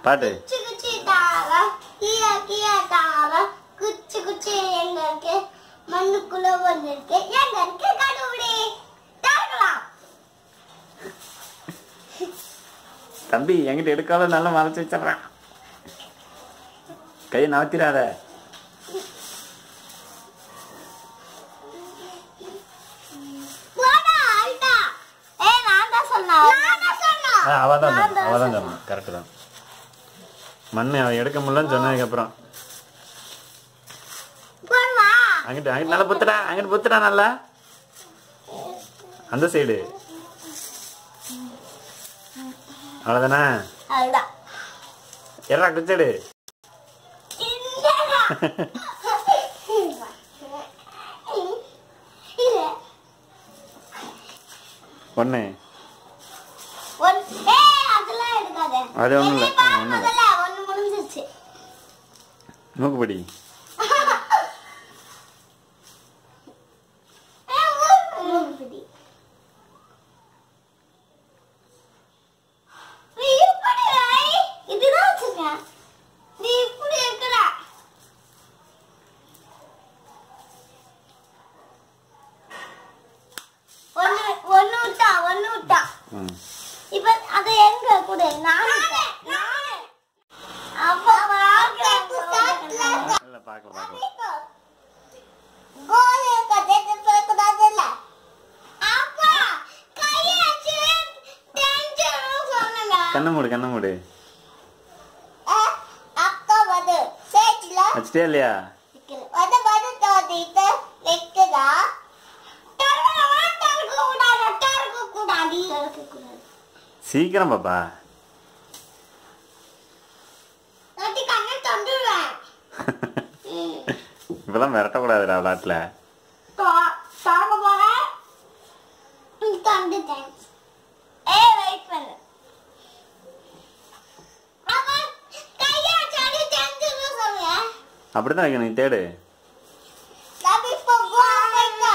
பாட்டு குச்சி குச்சி தாரம் கீழே கீழே தாரம் குச்சி குச்சி எங்க இருக்கு மண்ணுக்குள்ள ஒண்ணு இருக்கு எங்க இருக்கு கண்டுபிடி தாக்கலாம் தம்பி என்கிட்ட எடுக்காத நல்லா மறைச்சு வச்சிடுறேன் கையை நவத்திராத போடா ஆயிட்டா ஏய் நான் தான் சொன்னேன் நான் தான் சொன்னேன் அவள் தான் நான் தான் அவள் தான் சொன்னான் கரெக்டு தான் மண்ணு அவன் எடுக்க முடியலன்னு சொன்னதுக்கப்புறம் போடுவா அங்கிட்டு அங்கிட்டு நல்லா புத்துடா அங்கிட்டு புத்துடா நல்லா அந்த சைடு அவ்வளோதானே அதுதான் எறா குச்சடு இந்தடா. இது ஒன்று ஒன்- ஏய், அதெல்லாம் எடுக்காத. அது ஒண்ணும் இல்ல, என்னைய பாரு ஒண்ணும் இல்ல. முதல்ல, ஒண்ணு முடிஞ்சிருச்சு. மூக்குப்படி ஏய், ஊ- மூக்குப்பிடி. நீ இப்படி வை. இதுதான் வச்சிருக்கேன். நீ இப்படி இருக்கல. ஒண்ணு ஒண்ணு விட்டா ஒண்ணு விட்டா ம் இப்ப அத எங்க கொடு நானே நானே அப்ப பாக்கலாம் இல்லை பார்க்கலாம் பார்க்கலாம் கோலே கதெட்டு போகக்கூடாதுல்ல அப்பா கையை வச்சு டென்ஷன் சொன்னல கண்ணை மூடு கண்ணை மூடு அக்கா வந்து சேச்சில வச்சிட்டே இல்லையா வந்து வந்து தோதிட்டு வைக்குதா டர்க்கு கூடாது டர்க்கு கூடாது டர்க்கு கூடாது சீக்கிரம் பாப்பா தொட்டி கண்ணை தொண்டுருவேன் இப்பெல்லாம் மிரட்டக்கூடாதுடா விளாட்டில் சாக போறேன் தந்துட்டேன் ஏய் வெயிட் பண்ணு அப்பா கையை வச்சாடி தெரிஞ்சுன்னு சொல்லுங்க அப்படி தான் வைக்கணும் நீ தேடு நான் இப்போ போவேன்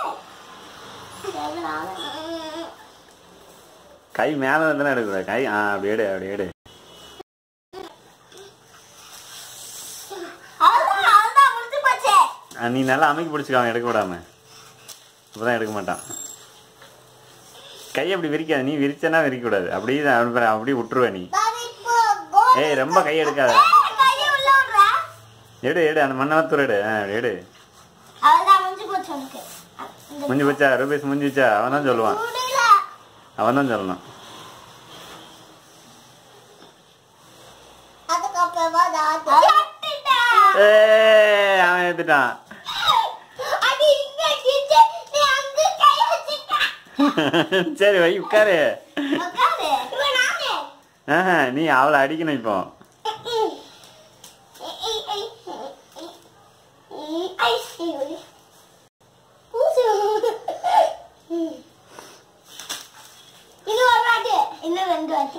கை மேலே வந்து எடுக்கக்கூடாது கை ஆ அப்படி எடு அப்படி எடு அவ்வளவுதான் அவ்வளவுதான் முடிஞ்சு போச்சு ஆ, நீ நல்லா அமைக்கி பிடிச்சிக்கோ அவன் எடுக்க விடாம அப்பதான் எடுக்க மாட்டான் கை அப்படி விரிக்காது நீ விரிச்சனா விரிக்கக்கூடாது அப்படியே தான் அப்படி பாரு, அப்படியே விட்டுருவ நீ நான் இப்போ கோல் ஏய் ரொம்ப கை எடுக்காத ஏய், கையை உள்ள விடுறேன் எடு எடு அந்த மண்ணை தூர எடு ஆ அப்படி எடு அவ்வளவுதான் முடிஞ்சு போச்சு உனக்கு இந்த முடிஞ்சு போச்சா ரூபேஷ் முடிஞ்சு வச்சா அவன் தான் சொல்லுவான் முடியல அவன் தான் சொல்லணும் அதுக்கப்புறமா நான் ஏ அவன் எடுத்துட்டான் அது இங்க கிச்சு நீ அங்க கை வச்சிட்ட சரி வை உட்காரு உட்காரு இப்ப நானே ஆஹா நீ அவளை அடிக்கணும் இப்போ இன்னும் ஒரு வாட்டி இன்னும் ரெண்டு வாட்டி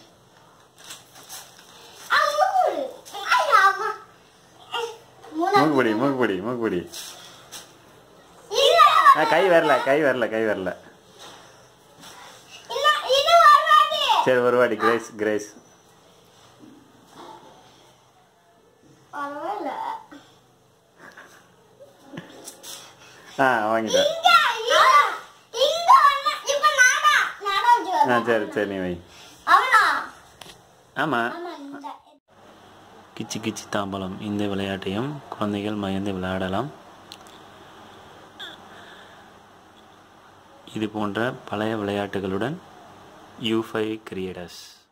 அம்மா கூடு ஐயா அம்மா மூக்குப்படி மூக்குப்படி மூக்குப்படி இல்ல ஆ கை வரல கை வரல கை வரல இன்னும் இன்னும் ஒரு வாட்டி சரி ஒரு வாடி கிரேஸ் கிரேஸ் பரவாயில்ல ஆ வாங்கிட்டேன் இங்க இங்க இங்க ஒண்ணு இப்ப நானா நானா ஆ சரி சரி நீ வை அவனா ஆமாம் ஆமா இந்த கிச்சி கிச்சி தாம்பலம் இந்த விளையாட்டையும் குழந்தைகள் மயந்து விளையாடலாம் இது போன்ற பழைய விளையாட்டுகளுடன் யூ ஃபைவ் கிரியேட்டர்ஸ்